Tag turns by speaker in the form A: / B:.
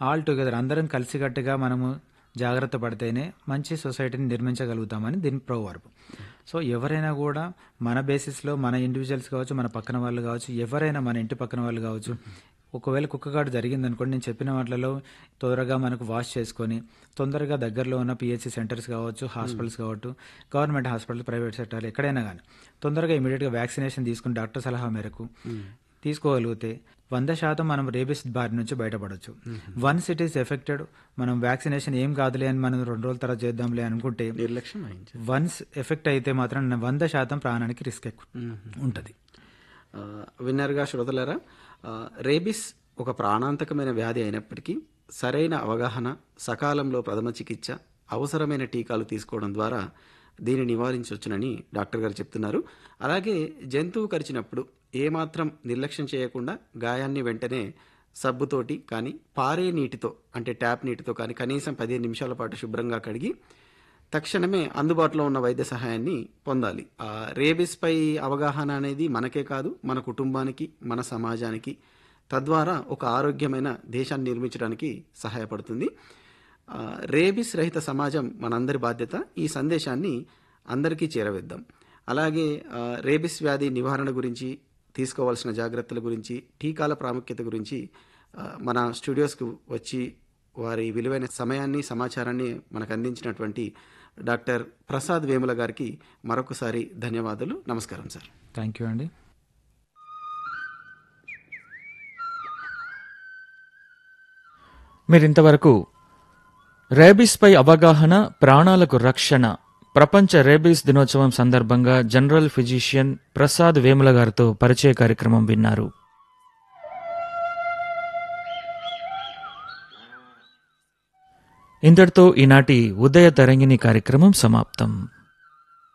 A: all together అందరం కలిసికట్టుగా మనము జాగ్రత్త పడితేనే మంచి సొసైటీని నిర్మించగలుగుతామని దీని ప్రోవర్బ్ సో ఎవరైనా కూడా మన బేసిస్లో మన ఇండివిజువల్స్ కావచ్చు మన పక్కన వాళ్ళు కావచ్చు ఎవరైనా మన ఇంటి పక్కన వాళ్ళు కావచ్చు ఒకవేళ కుక్కగాడు జరిగింది అనుకోండి నేను చెప్పిన వాటిలో తొందరగా మనకు వాష్ చేసుకొని తొందరగా దగ్గరలో ఉన్న పిహెచ్సి సెంటర్స్ కావచ్చు హాస్పిటల్స్ కావచ్చు గవర్నమెంట్ హాస్పిటల్ ప్రైవేట్ సెక్టర్ ఎక్కడైనా కానీ తొందరగా ఇమీడియట్గా వ్యాక్సినేషన్ తీసుకుని డాక్టర్ సలహా మేరకు తీసుకోగలిగితే వంద శాతం మనం రేబిస్ బారి నుంచి బయటపడవచ్చు వన్స్ ఇట్ ఈస్ ఎఫెక్టెడ్ మనం వ్యాక్సినేషన్ ఏం కాదులే అని మనం రెండు రోజుల తర్వాత చేద్దాంలే అనుకుంటే
B: నిర్లక్ష్యం అయింది
A: వన్స్ ఎఫెక్ట్ అయితే మాత్రం వంద శాతం ప్రాణానికి రిస్క్ ఎక్కువ ఉంటుంది
B: ఆ, విన్నర్గా శ్రోతలరా ఆ, రేబిస్ ఒక ప్రాణాంతకమైన వ్యాధి అయినప్పటికీ సరైన అవగాహన సకాలంలో ప్రథమ చికిత్స అవసరమైన టీకాలు తీసుకోవడం ద్వారా దీన్ని నివారించవచ్చునని డాక్టర్ గారు చెప్తున్నారు అలాగే జంతువు కరిచినప్పుడు ఏమాత్రం నిర్లక్ష్యం చేయకుండా గాయాన్ని వెంటనే సబ్బుతోటి కానీ పారే నీటితో అంటే ట్యాప్ నీటితో కానీ కనీసం పదిహేను నిమిషాల పాటు శుభ్రంగా కడిగి తక్షణమే అందుబాటులో ఉన్న వైద్య సహాయాన్ని పొందాలి ఆ రేబిస్ పై అవగాహన అనేది మనకే కాదు మన కుటుంబానికి మన సమాజానికి తద్వారా ఒక ఆరోగ్యమైన దేశాన్ని నిర్మించడానికి సహాయపడుతుంది ఆ, రేబిస్ రహిత సమాజం మనందరి బాధ్యత ఈ సందేశాన్ని అందరికీ చేరవేద్దాం అలాగే ఆ, రేబిస్ వ్యాధి నివారణ గురించి తీసుకోవాల్సిన జాగ్రత్తల గురించి టీకాల ప్రాముఖ్యత గురించి ఆ, మన స్టూడియోస్కు వచ్చి వారి విలువైన సమయాన్ని సమాచారాన్ని మనకు అందించినటువంటి డాక్టర్ ప్రసాద్ వేముల గారికి మరొకసారి ధన్యవాదాలు నమస్కారం సార్
A: థ్యాంక్ యూ అండి
C: మీరింతవరకు రేబీస్పై అవగాహన ప్రాణాలకు రక్షణ ప్రపంచ రేబీస్ దినోత్సవం సందర్భంగా జనరల్ ఫిజిషియన్ ప్రసాద్ వేముల గారితో పరిచయ కార్యక్రమం విన్నారు ఇంతటితో ఈనాటి ఉదయ తరంగిణి కార్యక్రమం సమాప్తం